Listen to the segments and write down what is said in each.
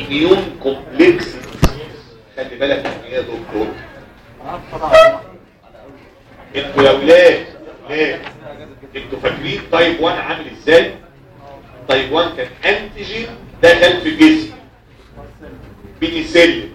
اميون كومبلكس خلي بالك من ايه يا دكتور انتوا يا ولاد ولاد انتوا فاكرين تايب 1 عامل ازاي تايب 1 كان انتيجين دخل في الجسم بينيسيلين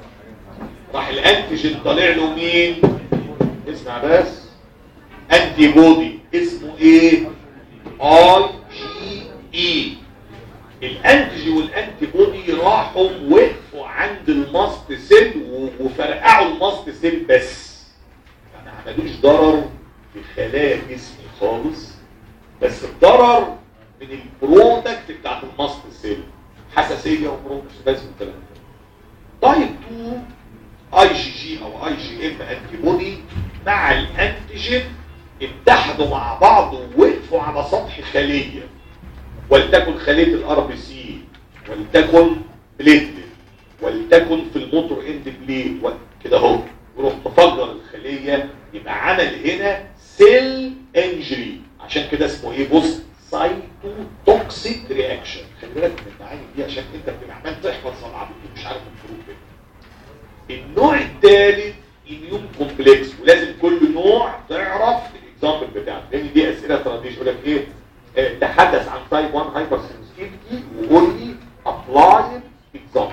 راح الانتيجين طالع له مين اسمع بس انتي بودي اسمه ايه اي جي اي الانتيجي والانتي بودي راحوا وقفوا عند الماست سيل و- وفرقعوا الماست سيل بس ما عملوش ضرر في خلايا جسمي خالص بس الضرر من البرودكت بتاعت الماست سيل حساسيه وبرودكت بس والكلام ده تايب 2 اي جي جي او اي جي ام انتي بودي مع الانتيجين اتحدوا مع بعض ووقفوا على سطح خليه ولتكن خليه الار بي سي ولتكن بليتلت ولتكن في الموتور اند بليت كده اهو يروح مفجر الخليه يبقى عمل هنا سيل انجري عشان كده اسمه ايه بص سايتو توكسيك رياكشن خلي بالك من المعاني دي عشان انت بتبقى عمال تحفظ صنعه مش عارف الفروق بينهم النوع الثالث اميون كومبلكس ولازم كل نوع تعرف الاكزامبل بتاعه لان دي اسئله تراديش يقول لك ايه آه، تحدث عن تايب 1 هايبر سنسيتيفيتي وقول لي ابلاي اكزامبل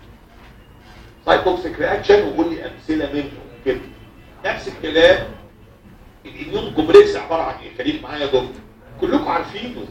سايتوكسيك رياكشن وقول لي امثله منه كده نفس الكلام الاميون كومبلكس عباره عن ايه خليك معايا يا دكتور كلكم عارفينه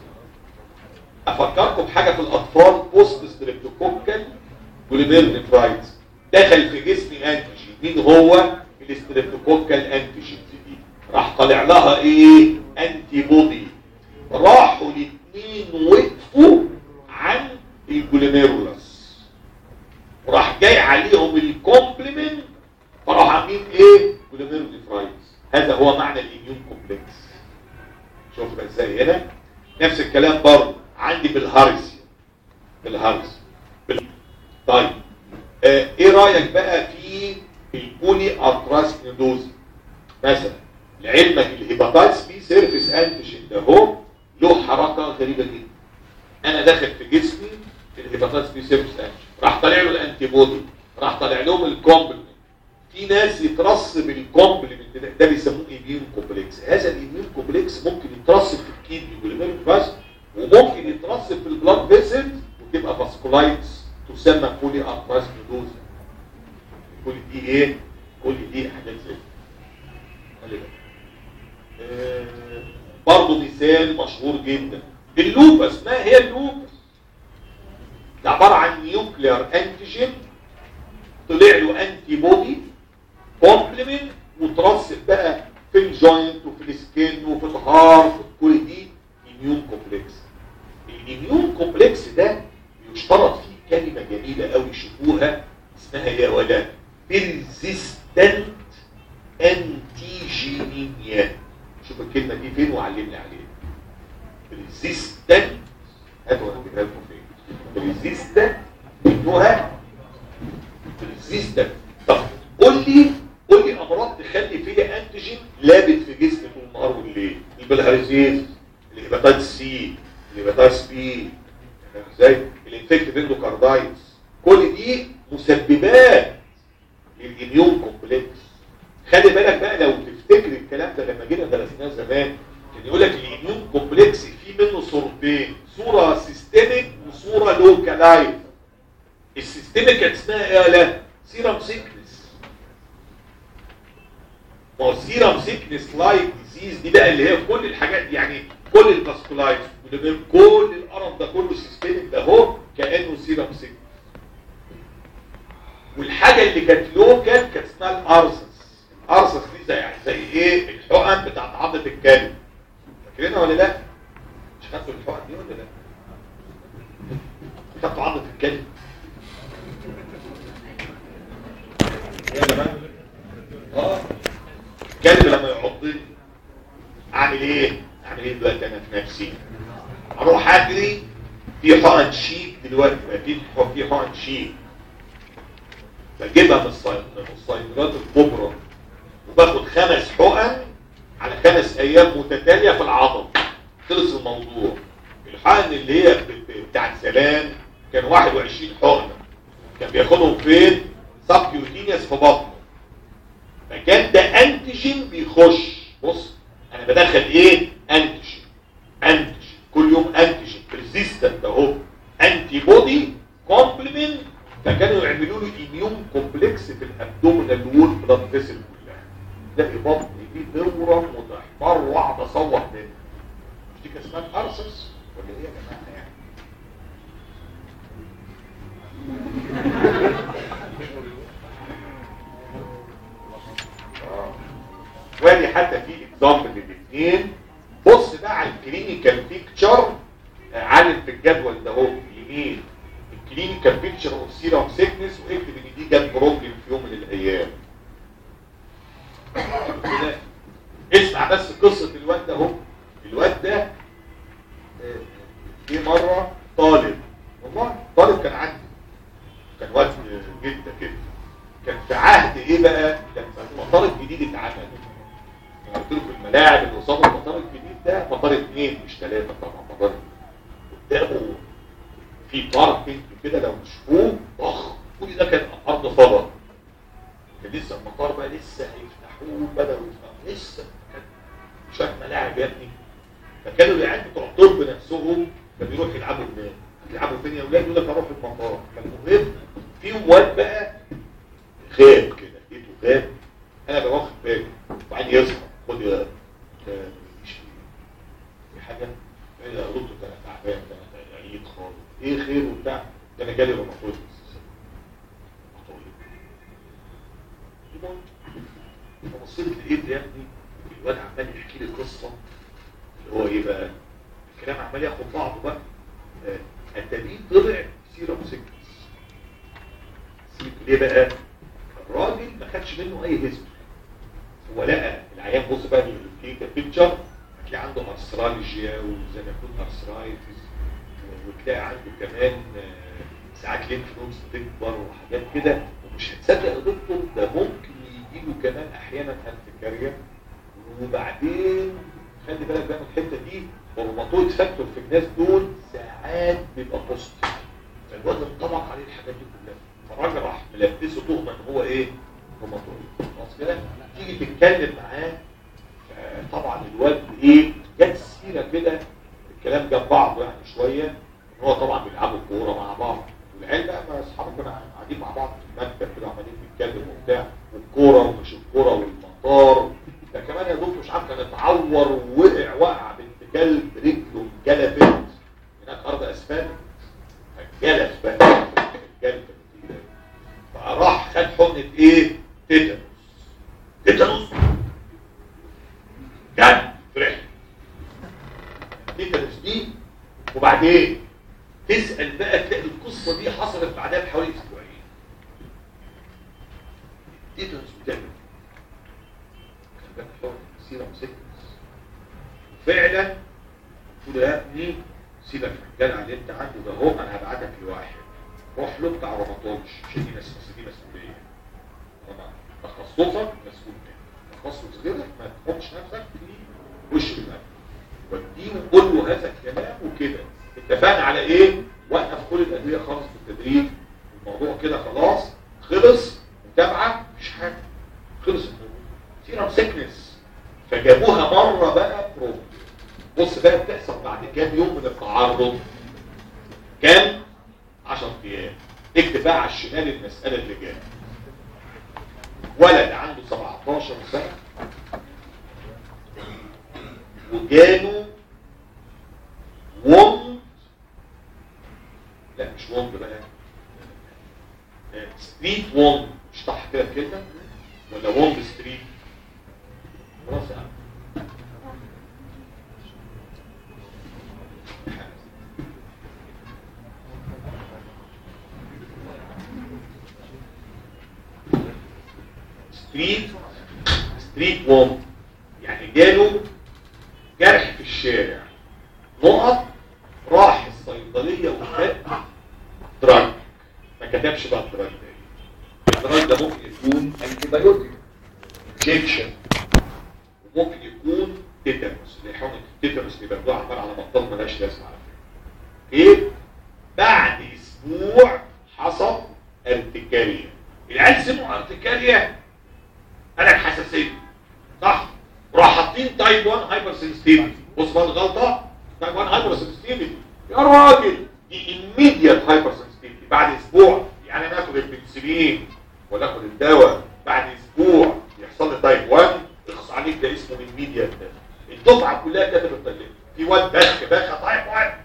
افكركم بحاجه في الاطفال بوست ستريبتوكوكال جلوميرنفرايتس دخل في جسم انتيجين مين هو الستريبتوكوكال انتيجين دي راح طالع لها ايه انتي بودي راحوا الاثنين وقفوا عن الجلوميرولس وراح جاي عليهم الكومبلمنت فراحوا عاملين ايه جلوميروليفرايتس هذا هو معنى الاميون كومبلكس شوف بقى ازاي هنا نفس الكلام برضه عندي بالهارسيا بالهارسيا بال... طيب آه ايه رايك بقى في البولي ارتراس نودوزي مثلا لعلمك الهيباتايتس بي سيرفيس انتيجين ده هو له حركه غريبه جدا انا داخل في جسمي الهيباتايتس بي سيرفيس انتيجين راح طالع له الانتي بودي راح طالع لهم الكومبلمنت في ناس يترسب الكومبلمنت ده, ده بيسموه اميون كومبلكس هذا الاميون كومبلكس ممكن يترسب في الكيدني والليفر بس وممكن يترسب في البلاد فيسل وتبقى فاسكولايتس تسمى بولي ارتراس نودوز كل دي ايه كل دي حاجات زي خلي بالك. آه، برضه مثال مشهور جدا اللوبس ما هي اللوبس ده عباره عن نيوكلير انتيجين طلع له انتي بودي كومبلمنت وترسب بقى في الجوينت وفي السكين وفي الهارت كل دي اميون كومبلكس الاميون كومبلكس ده يشترط فيه كلمه جميله قوي شوفوها اسمها يا ولاد بيرزيستنت انتيجينيا شوف الكلمه دي فين وعلمني عليها بيرزيستنت هاتوا انا لكم فين بيرزيستنت انها ريزيستنت طب قول لي قول لي امراض تخلي فيها انتيجين لابت في جسمي طول النهار والليل البلهارزيز الهيباتايتس سي الهيباتايتس بي فاهم ازاي الانفكتيف اندوكاردايتس كل دي مسببات للاميون كومبلكس خلي بالك بقى لو تفتكر الكلام ده لما جينا درسناه زمان كان يقول لك الاميون كومبلكس في منه صورتين صوره سيستميك وصوره لوكالايز السيستميك كانت اسمها ايه لا سيرم سيكنس ما هو سيرم سيكنس لايك ديزيز دي بقى اللي هي كل الحاجات دي يعني كل الفاسكولايتس كل القرف ده كله سيستميك ده هو كانه سيرم سيكنس والحاجه اللي كانت لوكال كانت اسمها الارسس الارسس دي زي زي ايه الحقن بتاعت عضله الكلب فاكرينها ولا لا مش خدتوا الحقن دي ولا لا خدتوا عضله الكلب يلا بقى اه الكلب لما يعضني اعمل ايه اعمل ايه دلوقتي انا في نفسي اروح اجري في حقن شيك دلوقتي بقى في في حقن شيك بجيبها من الصيد- من الصيدليات الكبرى وباخد خمس حقن على خمس ايام متتاليه في العضل خلص الموضوع الحقن اللي هي ب- ب- بتاعت زمان كان 21 حقنه كان بياخدهم فين سبكيوتينيوس في بطنه فكان ده انتيجين بيخش بص انا بدخل ايه انتيجين انتيجين كل يوم انتيجين ريزيستنت اهو انتي بودي كومبلمنت فكانوا يعملوا له اميون كومبلكس في الابدومينال وول بلاد فيسل كلها تلاقي بطني دي تورم وتحمر واقعد اصوت منها مش دي كان اسمها ارسس ولا ايه يا جماعه يعني وادي حتى في اكزامبل للاثنين بص بقى على الكلينيكال بيكتشر عالم في الجدول ده اهو يمين الكلينيكال بيكتشر اوف سيرم سيكنس واكتب ان دي جت بروبلم في يوم من الايام كده. اسمع بس قصه الواد ده اهو الواد ده آه، جه مره طالب والله طالب كان عندي كان واد جدا كده كان في عهد ايه بقى كان في المطار الجديد اتعمل انا قلت لكم الملاعب اللي قصاد المطار الجديد ده مطار اثنين مش ثلاثه طبعا مطار قدامه في باركنج كده لو تشوفوه ضخم كل ده كان ارض فضاء كان لسه المطار بقى لسه هيفتحوه بدأوا يفتحوه لسه كان شويه ملاعب يا ابني فكانوا العيال بتوع طب نفسهم كانوا يروحوا يلعبوا هناك يلعبوا فين يا اولاد يقول لك اروح المطار فالمهم في واد بقى غاب كده ايده غاب انا بقى واخد بالي وبعدين يصحى خد يا يا- مش في حاجه ايه يا دكتور ده انا تعبان ده انا عيد خالص ايه خير وبتاع ده انا جالي روماتويد فبصيت لقيت يا ابني الواد عمال يحكي لي قصه اللي هو ايه بقى الكلام عمال ياخد بعضه بقى آه، التبيين طلع سيرم سيكنس سيب ليه بقى الراجل ما خدش منه اي هيستوري هو لقى العيان بص بقى في بيكتشر هتلاقي عنده ارثرالجيا وزي ما يكون ارثرايتس وتلاقي عنده كمان آه، ساعات لينف نودز تكبر وحاجات كده ومش هتصدق يا دكتور ده ممكن يجي له كمان احيانا هانتكاريا وبعدين خلي بالك بقى من الحته دي الروماتويد فاكتور في الناس دول ساعات بيبقى بوزيتيف فالواد انطبق عليه الحاجات دي كلها فالراجل راح ملبسه تهمه ان هو ايه روماتويد خلاص كده تيجي تتكلم معاه آه، طبعا الواد ايه جت سيره كده الكلام جاب بعضه يعني شويه ان هو طبعا بيلعبوا كوره مع بعض والعيال بقى ما اصحابه كانوا قاعدين مع بعض في المكتب كده عمالين بيتكلموا وبتاع والكوره ومش الكوره والمطار ده كمان يا دكتور مش عارف كان اتعور ووقع وقع بنت كلب رجله اتجلفت هناك ارض اسفلت فاتجلف بقى الكلب فراح خد حقنه ايه؟ تيتانوس تيتانوس جد فرح تيتانوس دي وبعدين تسأل بقى تلاقي القصة دي حصلت بعدها بحوالي اسبوعين تيتانوس بتعمل كان بقى حوالي سيرم سيكنس فعلا قلت له يا ابني سيبك من الجدع اللي انت عنده ده اهو انا هبعتك لواحد روح له بتاع روماتولوجي مش دي مس- بس دي مسؤوليه طبعا تخصصك مسؤول منه تخصص غيرك ما تحطش نفسك في وش المال وديه وقول له هذا الكلام وكده اتفقنا على ايه وقف كل الادويه خالص بالتدريج الموضوع كده خلاص خلص متابعه مفيش حاجه خلص الموضوع سيرم سيكنس فجابوها مره بقى بروب بص بقى بتحصل بعد كام يوم من التعرض كام 10 ايام اكتب بقى على الشمال المساله اللي جايه ولد عنده 17 سنه وجاله وند لا مش وند بقى آه، ستريت وند مش صح كده الكلمه ولا وند ستريت خلاص يا عم ستريت ستريت ووم يعني جاله جرح في الشارع نقط راح الصيدليه وخد دراج ما كتبش بقى الدراج ده الدراج ده ممكن يكون انتي بايوتيك انجكشن وممكن يكون تيتانوس اللي حقنه التيتانوس اللي بياخدوها عمال على بطال ملهاش لازمه على فكره ايه بعد اسبوع حصل ارتكاريا العيال سمعوا ارتكاريا انا الحساسيه صح راح حاطين تايب 1 هايبر سنسيتيفيتي بص بقى الغلطه تايب 1 هايبر سنسيتيفيتي يا راجل دي immediate هايبر سنسيتيفيتي بعد اسبوع يعني انا اخد البنسلين ولا اخد الدواء بعد اسبوع يحصل لي تايب 1 اخص عليك ده اسمه immediate ده الدفعه كلها كتبت الطلاب في واد بخ بخ تايب 1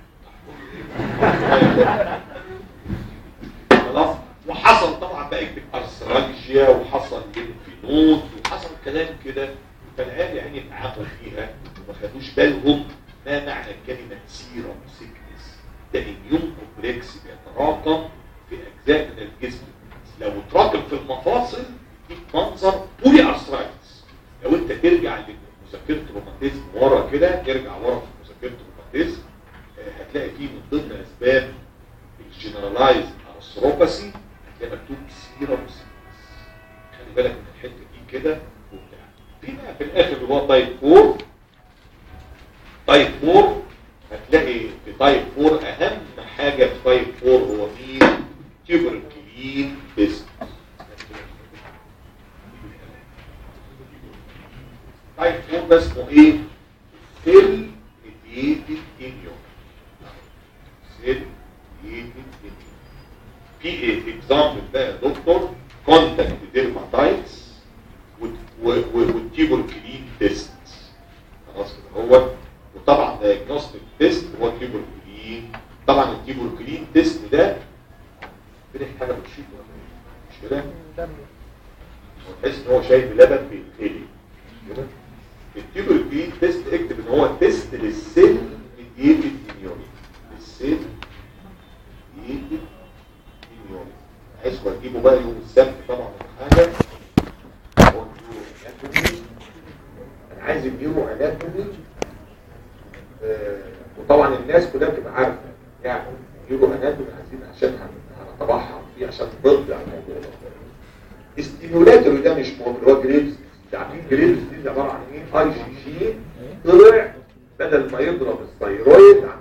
خلاص وحصل طبعا بقى يكتب ارثرالجيا وحصل ليمفينود وحصل كلام كده فالعيال يعني اتعافوا فيها وما خدوش بالهم ما معنى كلمه سيرم سيكنس ده اميون كومبلكس بيتراكم في اجزاء من الجسم لو اتراكم في المفاصل يديك منظر بولي ارثرايتس لو انت ترجع لمذاكره روماتيزم ورا كده ارجع ورا في مذاكره روماتيزم آه، هتلاقي فيه من ضمن اسباب الجنرالايز ارثروباسي هتلاقي مكتوب سيرم سيكنس خلي بالك من الحته دي كده وبتاع في بقى في الاخر اللي هو تايب 4 تايب 4 هتلاقي في تايب 4 اهم حاجه في تايب 4 هو مين تيوبركلين بيست تايب 4 ده اسمه ايه سيل ميديتد انيون سيل ميديتد انيون في ايه اكزامبل بقى يا دكتور كونتاكت ديرماتايتس والتيبوركلين تيست خلاص كده هو وطبعا دايجنوستيك تيست هو التيبوركلين طبعا التيبوركلين تيست ده بنحكي حاجه بتشيل ولا ايه مش كده تحس ان هو شايف لبن بيتقلي مش كده التيبوركلين تيست اكتب ان هو تيست للسيل ميديتد اميونيتي للسيل ميديتد اميونيتي عايزكم تجيبوا بقى يوم السبت طبعا ولا حاجه هو النيورو اناتومي انا عايز النيورو اناتومي آه، وطبعا الناس كلها بتبقى عارفه يعني النيورو اناتومي عايزين عشان هن- هنتبحر فيه عشان نرد على الموضوع ده الستيمولاتوري ده مش مهم اللي هو جريبس عارفين جريبس دي عباره عن ايه اي جي جي طلع بدل ما يضرب الثيرويد عن